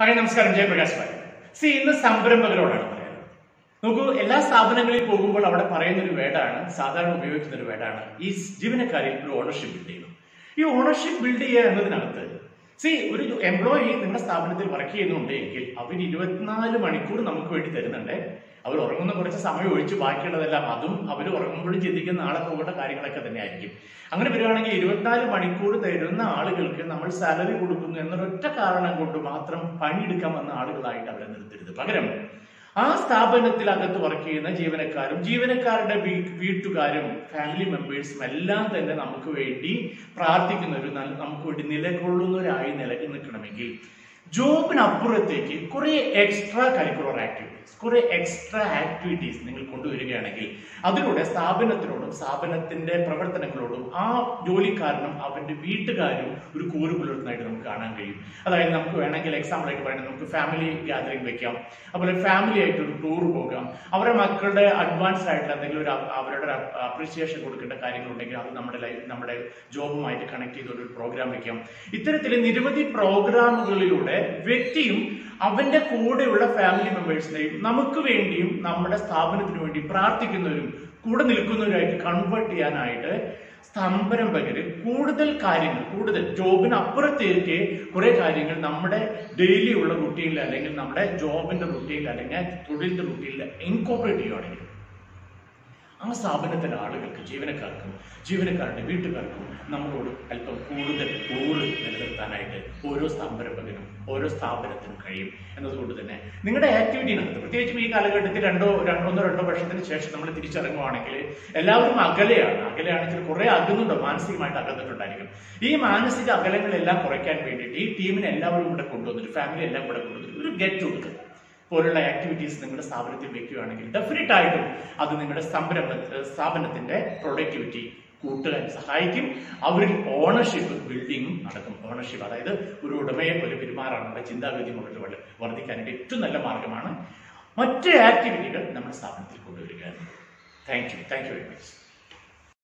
hi നമസ്കാരം Jayaprakash bhai C ഇന്ന് സംരംഭകരോടാണ് പറയാനുള്ളത് നോക്കൂ എല്ലാ സ്ഥാപനങ്ങളിൽ പോകുമ്പോൾ അവിടെ പറയുന്ന ഒരു വേർഡാണ് സാധാരണ ഉപയോഗിക്കുന്ന ഒരു വേർഡാണ് ഈ ജീവനക്കാരിൽ ഒരു ഓണർഷിപ്പ് ബിൽഡ് ചെയ്യുന്നു ഈ ഓണർഷിപ്പ് ബിൽഡ് ചെയ്യുക എന്നതിനകത്ത് സി ഒരു എംപ്ലോയി നിങ്ങളുടെ സ്ഥാപനത്തിൽ വർക്ക് ചെയ്യുന്നുണ്ട് എങ്കിൽ അവർ ഇരുപത്തിനാല് മണിക്കൂർ നമുക്ക് വേണ്ടി തരുന്നുണ്ട് അവർ ഉറങ്ങുന്ന കുറച്ച് സമയം ഒഴിച്ച് ബാക്കിയുള്ളതെല്ലാം അതും അവർ ഉറങ്ങുമ്പോഴും ചിന്തിക്കുന്ന നാളെ പോകേണ്ട കാര്യങ്ങളൊക്കെ തന്നെ ആയിരിക്കും അങ്ങനെ വരികയാണെങ്കിൽ ഇരുപത്തിനാല് മണിക്കൂർ തരുന്ന ആളുകൾക്ക് നമ്മൾ സാലറി കൊടുക്കുന്നു എന്നൊരൊറ്റ കാരണം കൊണ്ട് മാത്രം പണിയെടുക്കാൻ വന്ന ആളുകളായിട്ട് അവരെ നിർത്തരുത് പകരം ആ സ്ഥാപനത്തിൽ അകത്ത് വർക്ക് ചെയ്യുന്ന ജീവനക്കാരും ജീവനക്കാരുടെ വീ- വീട്ടുകാരും ഫാമിലി മെമ്പേഴ്സും എല്ലാം തന്നെ നമുക്ക് വേണ്ടി പ്രാർത്ഥിക്കുന്നവരും നല്ല- നമുക്ക് വേണ്ടി നിലകൊള്ളുന്നവരായി നിലക്ക് നിൽക്കണമെങ്കിൽ ജോബിനപ്പുറത്തേക്ക് കുറെ എക്സ്ട്രാ കരിക്കുലർ ആക്ടിവിറ്റീസ് കുറെ എക്സ്ട്രാ ആക്ടിവിറ്റീസ് നിങ്ങൾ കൊണ്ടുവരികയാണെങ്കിൽ അതിലൂടെ സ്ഥാപനത്തിനോടും സ്ഥാപനത്തിന്റെ പ്രവർത്തനങ്ങളോടും ആ ജോലിക്കാരനും അവന്റെ വീട്ടുകാരും ഒരു കൂറ് പുലർത്തുന്നതായിട്ട് നമുക്ക് കാണാൻ കഴിയും അതായത് നമുക്ക് വേണമെങ്കിൽ എക്സാമ്പിൾ ആയിട്ട് പറയുന്നത് നമുക്ക് ഫാമിലി ഗാദറിംഗ് വെക്കാം അതുപോലെ ഫാമിലി ആയിട്ട് ഒരു ടൂർ പോകാം അവരുടെ മക്കളുടെ അഡ്വാൻസ്ഡ് ആയിട്ടുള്ള എന്തെങ്കിലും ഒരു അ- അവരുടെ അപ്രിസിയേഷൻ കൊടുക്കേണ്ട കാര്യങ്ങളുണ്ടെങ്കിൽ അത് നമ്മുടെ ലൈഫ് നമ്മുടെ ജോബുമായിട്ട് കണക്ട് ചെയ്ത ഒരു പ്രോഗ്രാം വെക്കാം ഇത്തരത്തിൽ നിരവധി പ്രോഗ്രാമുകളിലൂടെ വ്യക്തിയും അവന്റെ കൂടെയുള്ള ഫാമിലി മെമ്പേഴ്സിനെയും നമുക്ക് വേണ്ടിയും നമ്മുടെ സ്ഥാപനത്തിന് വേണ്ടി പ്രാർത്ഥിക്കുന്നവരും കൂടെ നിൽക്കുന്നവരുമായിട്ട് കൺവേർട്ട് ചെയ്യാനായിട്ട് സംരംഭകര് കൂടുതൽ കാര്യങ്ങൾ കൂടുതൽ ജോബിന് അപ്പുറത്തേക്ക് കുറെ കാര്യങ്ങൾ നമ്മുടെ ഡെയിലി ഉള്ള റുട്ടീനിൽ അല്ലെങ്കിൽ നമ്മുടെ ജോബിന്റെ റുട്ടീനിൽ അല്ലെങ്കിൽ തൊഴിലിന്റെ റുട്ടീനിൽ ഇൻകോപ്പറേറ്റ് ചെയ്യുകയാണെങ്കിൽ ആ സ്ഥാപനത്തിലെ ആളുകൾക്ക് ജീവനക്കാർക്കും ജീവനക്കാരുടെ വീട്ടുകാർക്കും നമ്മളോട് അല്പം കൂടുതൽ കൂറ് നിലനിർത്താനായിട്ട് ഓരോ സംരംഭകനും ഓരോ സ്ഥാപനത്തിനും കഴിയും എന്നതുകൊണ്ട് തന്നെ നിങ്ങളുടെ ആക്ടിവിറ്റിനകത്ത് പ്രത്യേകിച്ചും ഈ കാലഘട്ടത്തിൽ രണ്ടോ രണ്ടോ ഒന്നോ രണ്ടോ വർഷത്തിന് ശേഷം നമ്മൾ തിരിച്ചിറങ്ങുവാണെങ്കിൽ എല്ലാവരും അകലെയാണ് അകലെയാണെങ്കിൽ കുറെ അകന്നുണ്ടോ മാനസികമായിട്ട് അകന്നിട്ടുണ്ടായിരിക്കും ഈ മാനസിക അകലങ്ങളെല്ലാം കുറയ്ക്കാൻ വേണ്ടിയിട്ട് ഈ ടീമിനെ എല്ലാവരും കൂടെ കൊണ്ടുവന്നിട്ട് ഫാമിലി എല്ലാം കൂടെ കൊണ്ടുവന്നിട്ട് ഒരു ഗെറ്റ് ടുഗദർ പോലുള്ള ആക്ടിവിറ്റീസ് നിങ്ങളുടെ സ്ഥാപനത്തിൽ വെക്കുകയാണെങ്കിൽ ഡെഫിനറ്റ് ആയിട്ടും അത് നിങ്ങളുടെ സംരംഭ സ്ഥാപനത്തിന്റെ പ്രൊഡക്ടിവിറ്റി കൂട്ടുവാൻ സഹായിക്കും അവരിൽ ഓണർഷിപ്പ് ബിൽഡിംഗ് നടക്കും ഓണർഷിപ്പ് അതായത് ഒരു ഉടമയെ പോലെ പെരുമാറാനുള്ള ചിന്താഗതി മുകളിൽ വർദ്ധിക്കാനായിട്ട് ഏറ്റവും നല്ല മാർഗമാണ് മറ്റ് ആക്ടിവിറ്റികൾ നമ്മുടെ സ്ഥാപനത്തിൽ കൊണ്ടുവരിക thank you thank you very much